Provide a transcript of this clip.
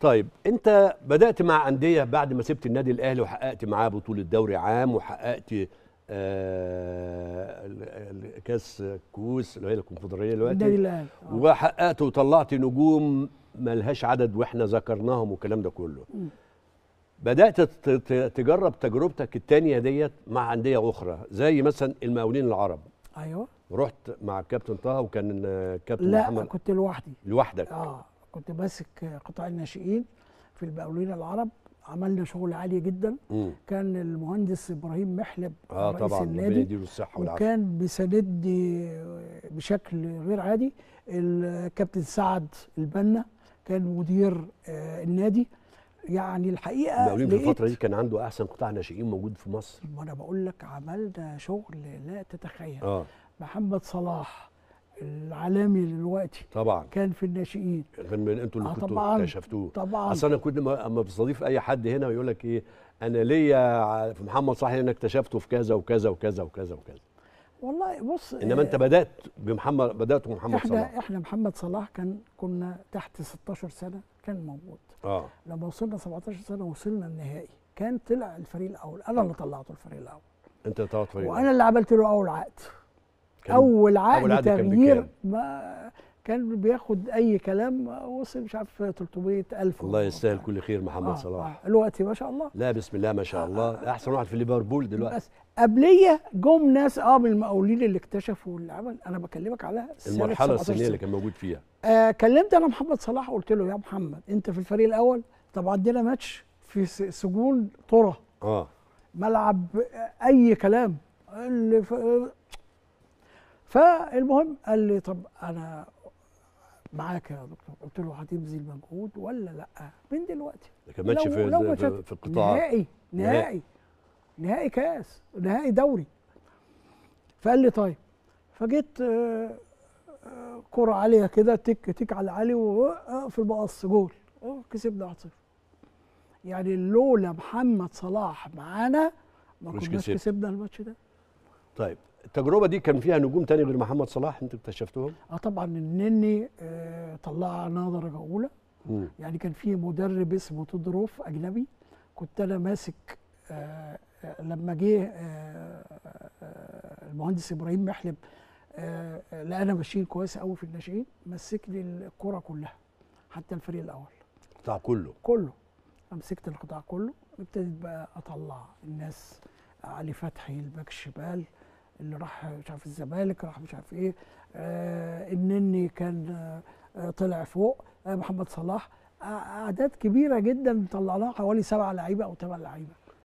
طيب انت بدات مع انديه بعد ما سبت النادي الاهلي وحققت معاه بطوله دوري عام وحققت آه ال- ال- كاس كؤوس اللي هي الكونفدراليه النادي دلوقتي الاهلي آه. وحققت وطلعت نجوم ملهاش عدد واحنا ذكرناهم والكلام ده كله مم. بدات ت- ت- تجرب تجربتك التانية ديت مع انديه اخرى زي مثلا المقاولين العرب ايوه رحت مع الكابتن طه وكان آه، كابتن لا محمد كنت لوحدي لوحدك اه كنت ماسك قطاع الناشئين في المقاولين العرب عملنا شغل عالي جدا مم. كان المهندس ابراهيم محلب اه رئيس طبعا ربنا النادي يديله الصحه والعافيه وكان بيساندني بشكل غير عادي الكابتن سعد البنا كان مدير آه، النادي يعني الحقيقه المقاولين في لقيت- الفتره دي كان عنده احسن قطاع ناشئين موجود في مصر ما انا بقول لك عملنا شغل لا تتخيل اه محمد صلاح العالمي دلوقتي طبعا كان في الناشئين غير من انتوا اللي آه كنتوا طبعاً. اكتشفتوه طبعا اصل انا كنت ما- اما بستضيف اي حد هنا ويقول لك ايه انا ليا ع- في محمد صلاح انا اكتشفته في كذا وكذا وكذا وكذا وكذا والله بص انما انت آه، بدات بمحمد بدات بمحمد احنا صلاح احنا محمد صلاح كان كنا تحت 16 سنه كان موجود اه لما وصلنا 17 سنه وصلنا النهائي كان طلع الفريق الاول انا اللي طلعته الفريق الاول انت طلعت فريق وانا اللي عملت له اول عقد كان- اول عقد, أول عقد كان تغيير بكام؟ ما كان بياخد اي كلام وصل مش عارف 300 الف الله يستاهل كل خير محمد صلاح آه. دلوقتي ما شاء الله لا بسم الله ما شاء الله احسن واحد في ليفربول دلوقتي بس قبليه جم ناس اه من المقاولين اللي اكتشفوا اللي عمل انا بكلمك على سنة المرحله 17 السنيه اللي سنة. كان موجود فيها آه كلمت انا محمد صلاح قلت له يا محمد انت في الفريق الاول طب عندنا ماتش في س- سجون طرة اه ملعب آه، اي كلام اللي ف... فالمهم قال لي طب انا معاك يا دكتور قلت له هتبذل مجهود ولا لا من دلوقتي ده كان ماتش لو- في, لو في, ماتشات- في القطاع نهائي نهائي نهائي كاس نهائي دوري فقال لي طيب فجيت آه، آه، كرة عالية كده تك تك على علي وفي المقص جول آه، كسبنا 1-0 يعني لولا محمد صلاح معانا ما مش كناش كسبت. كسبنا الماتش ده طيب التجربه دي كان فيها نجوم تاني غير محمد صلاح انت اكتشفتهم اه طبعا النني آه، طلعنا درجة أولى مم. يعني كان في مدرب اسمه تودروف اجنبي كنت انا ماسك آه، آه، لما جه آه، آه، المهندس ابراهيم محلب آه، آه، لقانا ماشيين كويس قوي في الناشئين مسكني الكره كلها حتى الفريق الاول القطاع كله كله مسكت القطاع كله ابتديت بقى اطلع الناس علي فتحي الباك الشمال اللي راح مش عارف الزمالك راح مش عارف ايه آه النني كان آه آه، طلع فوق آه محمد صلاح آه، اعداد كبيره جدا طلعناها حوالي سبع لعيبه او ثمان لعيبه